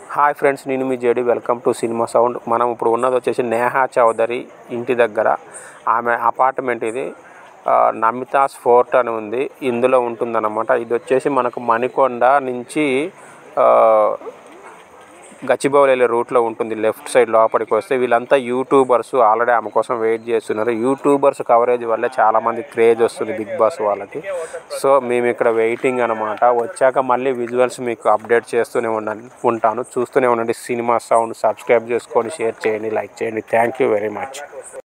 hi friends నేను మీ JD welcome to cinema sound మనం ఇప్పుడు ఉన్నది వచ్చేసి నేహా చౌదరి ఇంటి దగ్గర ఆమె అపార్ట్మెంట్ ఇది ఆ, నమితాస్ ఫోర్ట్ అని ఉంది ఇందులో ఉంటుందన్నమాట ఇది వచ్చేసి మనకు మణికొండ నుంచి ఆ, గచ్చిబౌలి వెళ్ళే రూట్లో ఉంటుంది లెఫ్ట్ సైడ్ లోపలికి వస్తే వీళ్ళంతా యూట్యూబర్స్ ఆల్రెడీ ఆమె కోసం వెయిట్ చేస్తున్నారు యూట్యూబర్స్ కవరేజ్ వల్ల చాలామంది క్రేజ్ వస్తుంది బిగ్ బాస్ వాళ్ళకి సో మేము ఇక్కడ వెయిటింగ్ అనమాట వచ్చాక మళ్ళీ విజువల్స్ మీకు అప్డేట్ చేస్తూనే ఉండండి ఉంటాను చూస్తూనే ఉండండి సినిమా సౌండ్ సబ్స్క్రైబ్ చేసుకోండి షేర్ చేయండి లైక్ చేయండి థ్యాంక్ యూ వెరీ మచ్